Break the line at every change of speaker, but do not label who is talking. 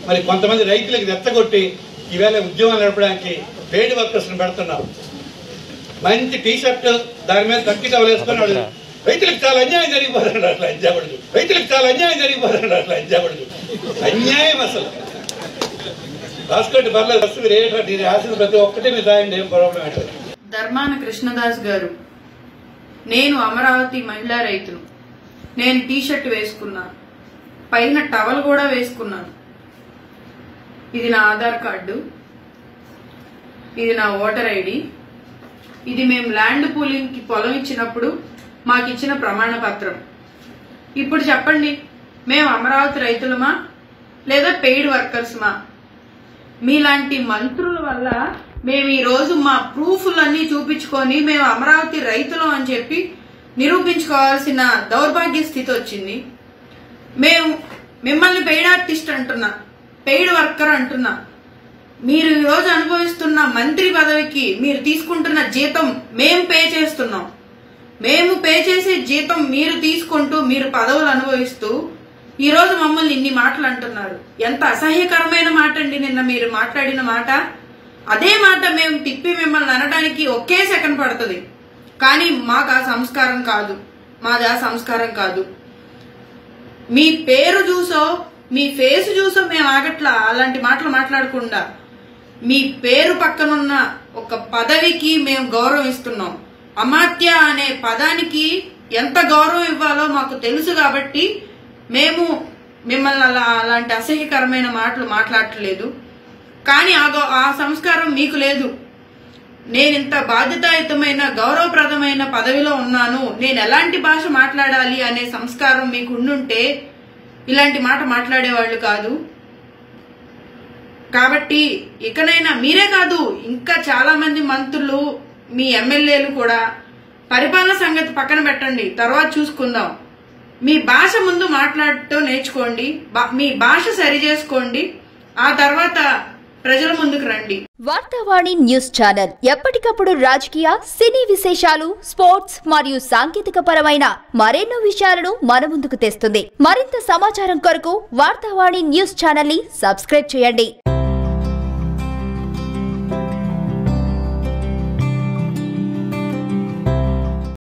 మరి కొంతమంది రైతులకు రెచ్చగొట్టి ఈవేళ ఉద్యమాలు నడపడానికి పేడ్ వర్కర్స్ని పెడుతున్నాం మంచి టీ షర్ట్ దాని మీద తక్కి టవల్ వేసుకొని వాడు రైతులకు చాలా అన్యాయం జరిగిపోతున్నాడు అట్లా అంజాబడుగు రైతులకు చాలా అన్యాయం జరిగిపోతున్నాడు అట్లా అంజాబడుగు అన్యాయం అసలు రాసుకోండి పర్లేదు బస్సు మీరు ఏంటో నేను రాసిన ప్రతి ఒక్కటి మీరు రాయండి ఏం ప్రాబ్లం ఏంటో
ధర్మాన కృష్ణదాస్ గారు నేను అమరావతి మహిళా రైతును నేను టీ షర్ట్ వేసుకున్నాను పైన టవల్ కూడా వేసుకున్నాను ఇది నా ఆధార్ కార్డు ఇది నా ఓటర్ ఐడి ఇది మేము ల్యాండ్ పూలింగ్ కి పొలం ఇచ్చినప్పుడు మాకు ఇచ్చిన ప్రమాణ పత్రం ఇప్పుడు చెప్పండి మేము అమరావతి రైతులమా లేదా పెయిడ్ వర్కర్స్మా మీలాంటి మంత్రుల వల్ల మేము ఈ రోజు మా ప్రూఫ్లన్నీ చూపించుకొని మేము అమరావతి రైతులం అని చెప్పి నిరూపించుకోవాల్సిన దౌర్భాగ్య స్థితి వచ్చింది మేము మిమ్మల్ని పెయిడ్ ఆర్టిస్ట్ అంటున్నా పెయిడ్ వర్కర్ అంటున్నా మీరు ఈ రోజు అనుభవిస్తున్న మంత్రి పదవికి మీరు తీసుకుంటున్న జీతం మేము పే చేస్తున్నాం మేము పే చేసే జీతం మీరు తీసుకుంటూ మీరు పదవులు అనుభవిస్తూ ఈ రోజు మమ్మల్ని ఇన్ని మాటలు అంటున్నారు ఎంత అసహ్యకరమైన మాట అండి నిన్న మీరు మాట్లాడిన మాట అదే మాట మేము తిప్పి మిమ్మల్ని అనడానికి ఒకే సెకండ్ పడుతుంది కానీ మాకు ఆ సంస్కారం కాదు మాది ఆ సంస్కారం కాదు మీ పేరు చూసో మీ ఫేస్ చూసో మేము ఆగట్లా అలాంటి మాటలు మాట్లాడకుండా మీ పేరు పక్కనున్న ఒక పదవికి మేము గౌరవం ఇస్తున్నాం అమాత్య అనే పదానికి ఎంత గౌరవం ఇవ్వాలో మాకు తెలుసు కాబట్టి మేము మిమ్మల్ని అలా అలాంటి అసహ్యకరమైన మాటలు మాట్లాడట్లేదు కానీ ఆ గౌ- ఆ సంస్కారం మీకు లేదు నేను ఇంత బాధ్యతాయుతమైన గౌరవప్రదమైన పదవిలో ఉన్నాను నేను ఎలాంటి భాష మాట్లాడాలి అనే సంస్కారం మీకు ఉండుంటే ఇలాంటి మాట మాట్లాడేవాళ్ళు కాదు కాబట్టి ఇకనైనా మీరే కాదు ఇంకా చాలా మంది మంత్రులు మీ ఎమ్మెల్యేలు కూడా పరిపాలన సంగతి పక్కన పెట్టండి తర్వాత చూసుకుందాం మీ భాష ముందు మాట్లాడటం నేర్చుకోండి బా- మీ భాష సరి చేసుకోండి ఆ తర్వాత ప్రజల ముందుకు రండి
వార్తావాణి న్యూస్ ఛానల్ ఎప్పటికప్పుడు రాజకీయ సినీ విశేషాలు స్పోర్ట్స్ మరియు సాంకేతిక పరమైన మరెన్నో విషయాలను మన ముందుకు తెస్తుంది మరింత సమాచారం కొరకు వార్తావాణి న్యూస్ ఛానల్ ని సబ్స్క్రైబ్ చేయండి